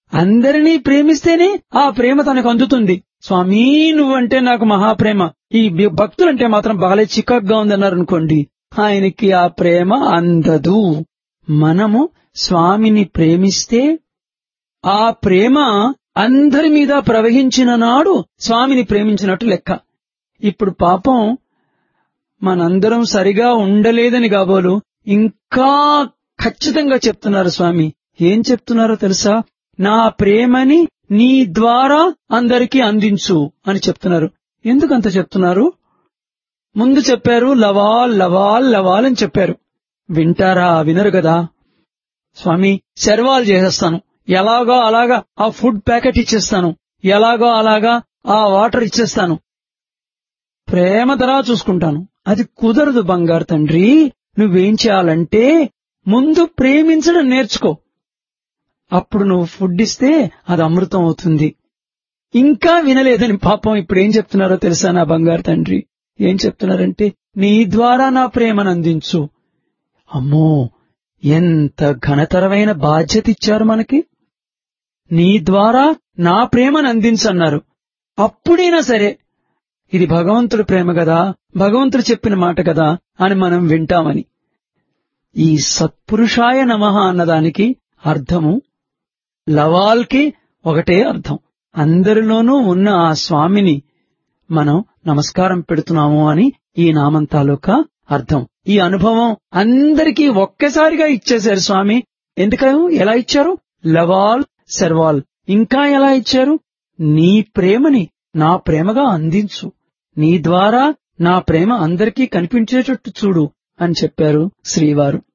అందరినీ ప్రేమిస్తేనే ఆ ప్రేమ తనకు అందుతుంది స్వామి నువ్వంటే నాకు మహాప్రేమ ఈ భ- భక్తులంటే మాత్రం బాగా చికాగ్గా ఉందన్నారు అనుకోండి ఆయనకి ఆ ప్రేమ అందదు మనము స్వామిని ప్రేమిస్తే ఆ ప్రేమ అందరి మీద ప్రవహించిన నాడు స్వామిని ప్రేమించినట్టు లెక్క ఇప్పుడు పాపం మనందరం సరిగా ఉండలేదని కాబోలు ఇంకా ఖచ్చితంగా చెప్తున్నారు స్వామి ఏం చెప్తున్నారో తెలుసా నా ప్రేమని నీ ద్వారా అందరికీ అందించు అని చెప్తున్నారు ఎందుకంత చెప్తున్నారు ముందు చెప్పారు లవాల్ లవాల్ లవాల్ అని చెప్పారు వింటారా వినరు కదా స్వామి శర్వాలు చేసేస్తాను ఎలాగో అలాగా ఆ ఫుడ్ ప్యాకెట్ ఇచ్చేస్తాను ఎలాగో అలాగా ఆ వాటర్ ఇచ్చేస్తాను ప్రేమ తరా చూసుకుంటాను అది కుదరదు బంగారు తండ్రి నువ్వేం చేయాలంటే ముందు ప్రేమించడం నేర్చుకో అప్పుడు నువ్వు ఫుడ్ ఇస్తే అది అమృతం అవుతుంది ఇంకా వినలేదని పాపం ఇప్పుడు ఏం చెప్తున్నారో తెలుసా నా బంగారు తండ్రి ఏం చెప్తున్నారంటే నీ ద్వారా నా ప్రేమను అందించు అమ్మో ఎంత ఘనతరమైన బాధ్యత ఇచ్చారు మనకి నీ ద్వారా నా ప్రేమను అందించన్నారు అప్పుడైనా సరే ఇది భగవంతుడి ప్రేమ కదా భగవంతుడు చెప్పిన మాట కదా అని మనం వింటామని ఈ సత్పురుషాయ నమః అన్నదానికి అర్థము లవాల్కి ఒకటే అర్థం అందరిలోనూ ఉన్న ఆ స్వామిని మనం నమస్కారం పెడుతున్నాము అని ఈ నామం తాలూకా అర్థం ఈ అనుభవం అందరికీ ఒక్కసారిగా ఇచ్చేశారు స్వామి ఎందుకను ఎలా ఇచ్చారు లవాల్ సర్వాల్ ఇంకా ఎలా ఇచ్చారు నీ ప్రేమని నా ప్రేమగా అందించు నీ ద్వారా నా ప్రేమ అందరికీ కనిపించేటట్టు చూడు అని చెప్పారు శ్రీవారు